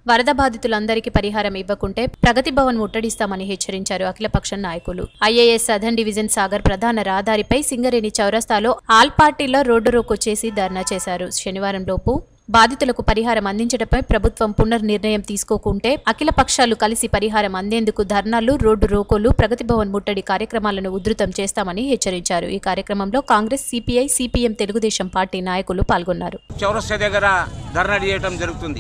వరద బాధితులందరికీ పరిహారం ఇవ్వకుంటే ప్రగతి భవన్ ముట్టడిస్తామని హెచ్చరించారు అఖిలపక్ష నాయకులు ఐఏఎస్ సదన్ డివిజన్ సాగర్ ప్రధాన రహదారిపై సింగరేణి చౌరస్తాలో ఆల్ పార్టీల రోడ్డు రోకో చేసి ధర్నా చేశారు శనివారం లోపు బాధితులకు పరిహారం అందించడంపై ప్రభుత్వం పునర్నిర్ణయం తీసుకోకుంటే అఖిల పక్షాలు కలిసి పరిహారం అందేందుకు ధర్నాలు రోడ్డు రోకోలు ప్రగతి భవన్ ముట్టడి కార్యక్రమాలను ఉధృతం చేస్తామని హెచ్చరించారు ఈ కార్యక్రమంలో Congress CPI CPM Telugu Desam party నాయకులు పాల్గొన్నారు చౌరస్తా దగ్గర ధర్నా చేయటం జరుగుతుంది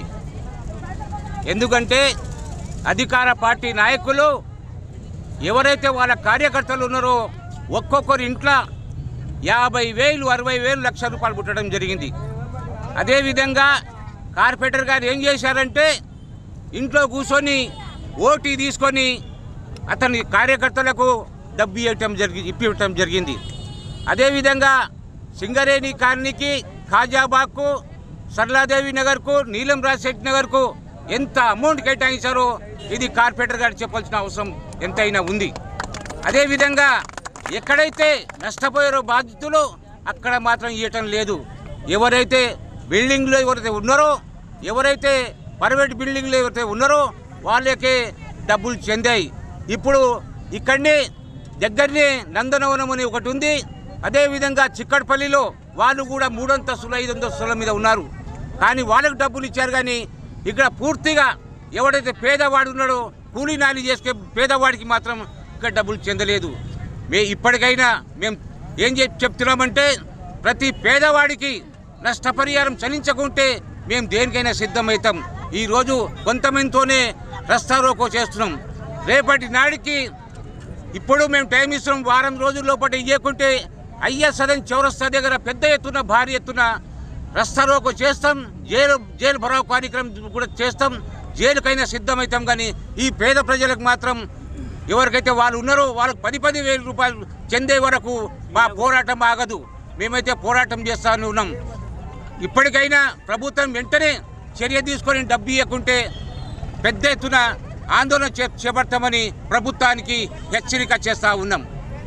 ఎందుకంటే అధికార పార్టీ నాయకులు ఎవరైతే వాళ్ళ కార్యకర్తలు ఉన్నారో ఒక్కొక్కరి ఇంట్లో యాభై వేలు అరవై వేలు లక్ష రూపాయలు పుట్టడం జరిగింది అదేవిధంగా కార్పొరేటర్ గారు ఏం చేశారంటే ఇంట్లో కూర్చొని ఓటీ తీసుకొని అతని కార్యకర్తలకు డబ్బు ఇవ్వటం జరిగి ఇప్పివ్వటం జరిగింది అదేవిధంగా సింగరేణి కాలనీకి ఖాజాబాగ్కు సరళాదేవి నగర్కు నీలం రాజశెట్టి నగర్కు ఎంత అమౌంట్ కేటాయించారో ఇది కార్పొరేటర్ గారు చెప్పాల్సిన అవసరం ఎంతైనా ఉంది అదేవిధంగా ఎక్కడైతే నష్టపోయారో బాధితులు అక్కడ మాత్రం ఇవ్వటం లేదు ఎవరైతే బిల్డింగ్లో ఎవరైతే ఉన్నారో ఎవరైతే ప్రైవేట్ బిల్డింగ్లో ఎవరైతే ఉన్నారో వాళ్ళకే డబ్బులు చెందాయి ఇప్పుడు ఇక్కడనే దగ్గరనే నందనవనం అని ఒకటి ఉంది అదేవిధంగా చిక్కడపల్లిలో వాళ్ళు కూడా మూడంతస్తులు ఐదు అంతస్తుల మీద ఉన్నారు కానీ వాళ్ళకు డబ్బులు ఇచ్చారు కానీ ఇక్కడ పూర్తిగా ఎవడైతే పేదవాడు ఉన్నాడో కూలీ నాలి చేసుకే పేదవాడికి మాత్రం ఇక్కడ డబ్బులు చెందలేదు మే ఇప్పటికైనా మేము ఏం చెప్ చెప్తున్నామంటే ప్రతి పేదవాడికి నష్టపరిహారం చెల్లించకుంటే మేము దేనికైనా సిద్ధమవుతాం ఈరోజు కొంతమందితోనే రస్తా రోకో చేస్తున్నాం రేపటి నాడికి ఇప్పుడు మేము టైం ఇస్తున్నాం వారం రోజుల లోపల ఇవ్వకుంటే అయ్యా సదన్ చౌరస్తా దగ్గర పెద్ద ఎత్తున భారీ ఎత్తున రస్తారోకో చేస్తాం జైలు జైలు భరావు కార్యక్రమం కూడా చేస్తాం జైలుకైనా సిద్ధమవుతాం కానీ ఈ పేద ప్రజలకు మాత్రం ఎవరికైతే వాళ్ళు ఉన్నారో వాళ్ళకి పది పది వేల రూపాయలు చెందే వరకు మా పోరాటం ఆగదు మేమైతే పోరాటం చేస్తాను ఉన్నాం ఇప్పటికైనా ప్రభుత్వం వెంటనే చర్య తీసుకొని డబ్బు ఇవ్వకుంటే పెద్ద ఎత్తున ఆందోళన చే చేపడతామని ప్రభుత్వానికి హెచ్చరిక చేస్తా ఉన్నాం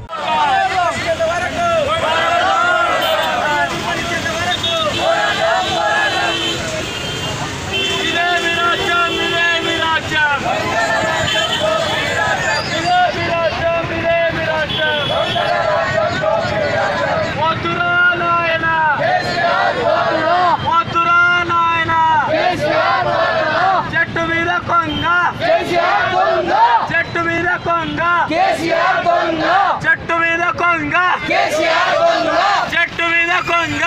ఇదేమి రాజ్యం ఇదేమి రాజ్యం ఇదేమి రాజ్యం ఇదేమి రాజ్యం వద్దురా నాయన వద్దురా నాయన చెట్టు మీద కొంగ చెట్టు మీద కొంగ చెట్టు మీద కొంగ చెట్టు మీద కొంగ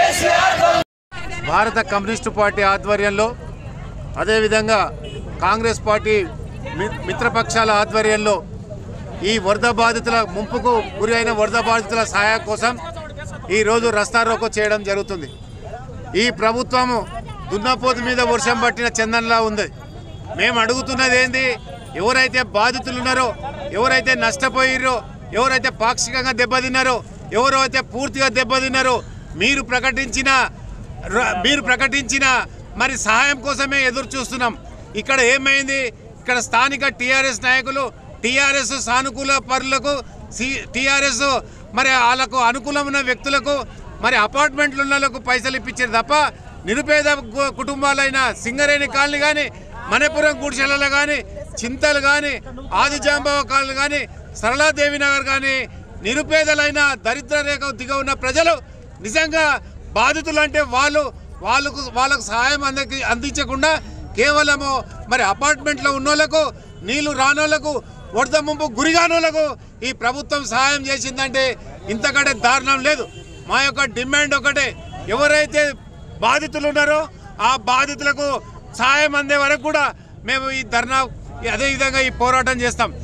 భారత కమ్యూనిస్టు పార్టీ ఆధ్వర్యంలో అదేవిధంగా కాంగ్రెస్ పార్టీ మి- మిత్రపక్షాల ఆధ్వర్యంలో ఈ వరద బాధితుల ముంపుకు గురి అయిన వరద బాధితుల సహాయం కోసం ఈరోజు రస్తారోకో చేయడం జరుగుతుంది ఈ ప్రభుత్వము దున్నపోతు మీద వర్షం పట్టిన చందనలా ఉంది మేము అడుగుతున్నది ఏంది ఎవరైతే బాధితులు ఉన్నారో ఎవరైతే నష్టపోయిర్రో ఎవరైతే పాక్షికంగా దెబ్బతిన్నారో ఎవరైతే పూర్తిగా దెబ్బతిన్నారో మీరు ప్రకటించిన ర- మీరు ప్రకటించిన మరి సహాయం కోసమే ఎదురు చూస్తున్నాం ఇక్కడ ఏమైంది ఇక్కడ స్థానిక టీఆర్ఎస్ నాయకులు టీఆర్ఎస్ సానుకూల పరులకు టీఆర్ఎస్ మరి వాళ్ళకు అనుకూలమైన వ్యక్తులకు మరి అపార్ట్మెంట్లు ఉన్న వాళ్ళకు పైసలు ఇప్పించారు తప్ప నిరుపేద గు- కుటుంబాలైన సింగరేణి కాలనీ కానీ మణిపురం గుడిసెలలో కానీ చింతలు కానీ ఆదిజాంబావ కాలనీ కానీ సరళాదేవి నగర్ కానీ నిరుపేదలైన దరిద్ర రేఖ దిగ ఉన్న ప్రజలు నిజంగా బాధితులు అంటే వాళ్ళు వాళ్ళకు వాళ్ళకు సహాయం అందకి అందించకుండా కేవలము మరి అపార్ట్మెంట్లో ఉన్నోళ్లకు నీళ్లు రానోళ్లకు వరద ముంపు గురిగానోళ్లకు ఈ ప్రభుత్వం సహాయం చేసిందంటే ఇంతకంటే దారుణం లేదు మా యొక్క డిమాండ్ ఒకటే ఎవరైతే బాధితులు ఉన్నారో ఆ బాధితులకు సహాయం అందే వరకు కూడా మేము ఈ ధర్నా అదే విధంగా ఈ పోరాటం చేస్తాం